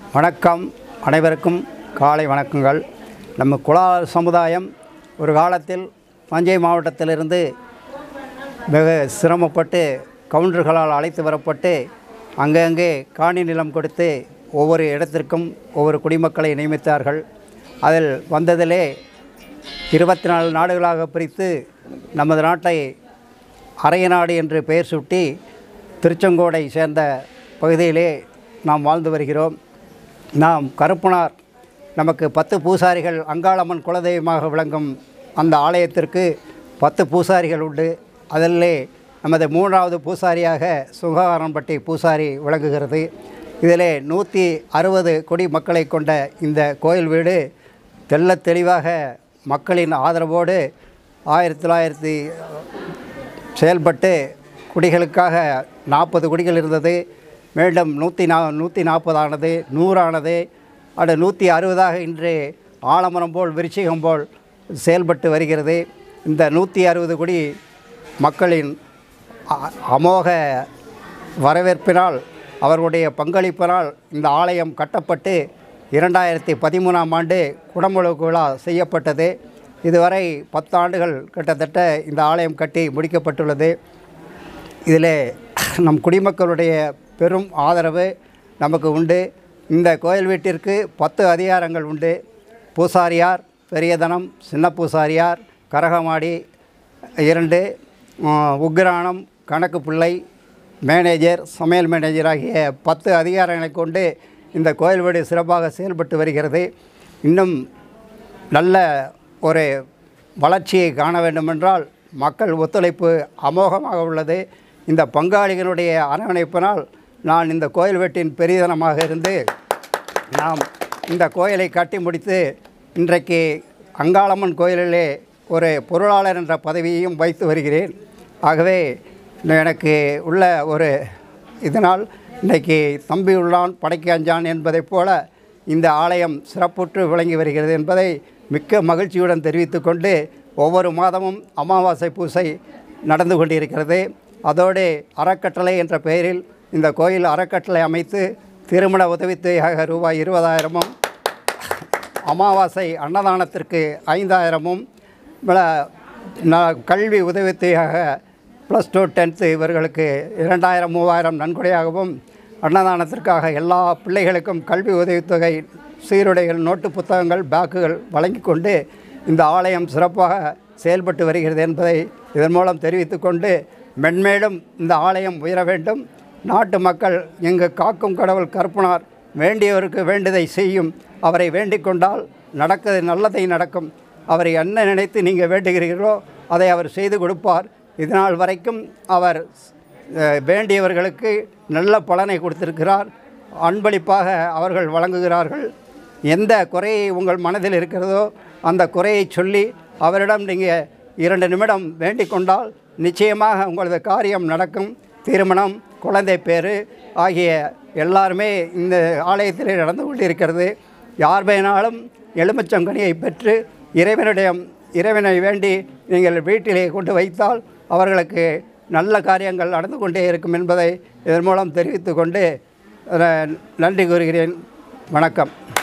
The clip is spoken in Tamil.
வணக்கம் அனைவருக்கும் காலை வணக்கங்கள் நம்ம குலால் சமுதாயம் ஒரு காலத்தில் தஞ்சை மாவட்டத்திலிருந்து வெகு சிரமப்பட்டு கவுண்டர்களால் அழைத்து வரப்பட்டு அங்கங்கே காணி நிலம் கொடுத்து ஒவ்வொரு இடத்திற்கும் ஒவ்வொரு குடிமக்களை நியமித்தார்கள் அதில் வந்ததிலே இருபத்தி நாலு நாடுகளாக பிரித்து நமது நாட்டை அரைய நாடு என்று பெயர் சூட்டி திருச்செங்கோடை சேர்ந்த பகுதியிலே நாம் வாழ்ந்து வருகிறோம் நாம் கருப்பனார் நமக்கு பத்து பூசாரிகள் அங்காளம்மன் குலதெய்வமாக விளங்கும் அந்த ஆலயத்திற்கு பத்து பூசாரிகள் உண்டு அதிலே நமது மூன்றாவது பூசாரியாக சுகாரம்பட்டி பூசாரி விளங்குகிறது இதிலே நூற்றி அறுபது குடி மக்களை கொண்ட இந்த கோயில் வீடு தெள்ளத் தெளிவாக மக்களின் ஆதரவோடு ஆயிரத்தி தொள்ளாயிரத்தி செயல்பட்டு குடிகளுக்காக நாற்பது குடிகள் இருந்தது மீண்டும் நூற்றி நா நூற்றி நாற்பதானது நூறானது அடு நூற்றி அறுபதாக இன்று ஆலமரம் போல் விருச்சிகம் போல் செயல்பட்டு வருகிறது இந்த நூற்றி அறுபது குடி மக்களின் அ- அமோக வரவேற்பினால் அவர்களுடைய பங்களிப்பினால் இந்த ஆலயம் கட்டப்பட்டு இரண்டாயிரத்தி பதிமூணாம் ஆண்டு குடமுழுக்கு விழா செய்யப்பட்டது இதுவரை பத்தாண்டுகள் கிட்டத்தட்ட இந்த ஆலயம் கட்டி முடிக்கப்பட்டுள்ளது இதில் நம் குடிமக்களுடைய பெரும் ஆதரவு நமக்கு உண்டு இந்த கோயில் வீட்டிற்கு பத்து அதிகாரங்கள் உண்டு பூசாரியார் பெரியதனம் சின்ன பூசாரியார் கரகமாடி இரண்டு ஆ, உக்ரானம் கணக்கு பிள்ளை மேனேஜர் சமையல் மேனேஜர் ஆகிய பத்து அதிகாரங்களை கொண்டு இந்த கோயில் வீடு சிறப்பாக செயல்பட்டு வருகிறது இன்னும் நல்ல ஒரு வளர்ச்சியை காண வேண்டுமென்றால் மக்கள் ஒத்துழைப்பு அமோகமாக உள்ளது இந்த பங்காளிகளுடைய அரவணைப்பினால் நான் இந்த கோயில் வீட்டின் பெரியதனமாக இருந்து நாம் இந்த கோயிலை கட்டி முடித்து இன்றைக்கு அங்காளம்மன் கோயிலிலே ஒரு பொருளாளர் என்ற பதவியையும் வைத்து வருகிறேன் ஆகவே எனக்கு உள்ள ஒரு இதனால் இன்றைக்கி தம்பி உள்ளான் படைக்கு அஞ்சான் என்பதைப் போல இந்த ஆலயம் சிறப்புற்று விளங்கி வருகிறது என்பதை மிக்க மகிழ்ச்சியுடன் தெரிவித்துக் கொண்டு ஒவ்வொரு மாதமும் அமாவாசை பூசை நடந்து கொண்டிருக்கிறது அதோடு அறக்கட்டளை என்ற பெயரில் இந்த கோயில் அறக்கட்டளை அமைத்து திருமண உதவித்தொகையாக ரூபாய் இருபதாயிரமும் அமாவாசை அன்னதானத்திற்கு ஐந்தாயிரமும் விள- ந- கல்வி உதவித்தொகையாக ப்ளஸ் டூ டென்த்து இவர்களுக்கு இரண்டாயிரம் மூவாயிரம் நன்கொடையாகவும் அன்னதானத்திற்காக எல்லா பிள்ளைகளுக்கும் கல்வி உதவித்தொகை சீருடைகள் நோட்டு புத்தகங்கள் பேக்குகள் வழங்கி கொண்டு இந்த ஆலயம் சிறப்பாக செயல்பட்டு வருகிறது என்பதை இதன் மூலம் தெரிவித்துக்கொண்டு மென்மேலும் இந்த ஆலயம் உயர வேண்டும் நாட்டு மக்கள் எங்கு காக்கும் கடவுள் கற்பனார் வேண்டியவருக்கு வேண்டியதை செய்யும் அவரை வேண்டிக் கொண்டால் நடக்கிறது நல்லதை நடக்கும் அவரை என்ன நினைத்து நீங்கள் வேண்டுகிறீர்களோ அதை அவர் செய்து கொடுப்பார் இதனால் வரைக்கும் அவர் அஹ், வேண்டியவர்களுக்கு நல்ல பலனை கொடுத்திருக்கிறார் அன்பளிப்பாக அவர்கள் வழங்குகிறார்கள் எந்த குறையை உங்கள் மனதில் இருக்கிறதோ அந்த குறையை சொல்லி அவரிடம் நீங்கள் இரண்டு நிமிடம் வேண்டிக் கொண்டால் நிச்சயமாக உங்களது காரியம் நடக்கும் திருமணம் குழந்தை பேறு ஆகிய எல்லாருமே இந்த ஆலயத்திலே நடந்து கொண்டிருக்கிறது யார் வேணாலும் எலுமிச்சங்கனியை பெற்று இறைவனிடம் இறைவனை வேண்டி நீங்கள் வீட்டிலே கொண்டு வைத்தால் அவர்களுக்கு நல்ல காரியங்கள் நடந்து கொண்டே இருக்கும் என்பதை இதன் மூலம் தெரிவித்துக்கொண்டு அஹ், நன்றி கூறுகிறேன் வணக்கம்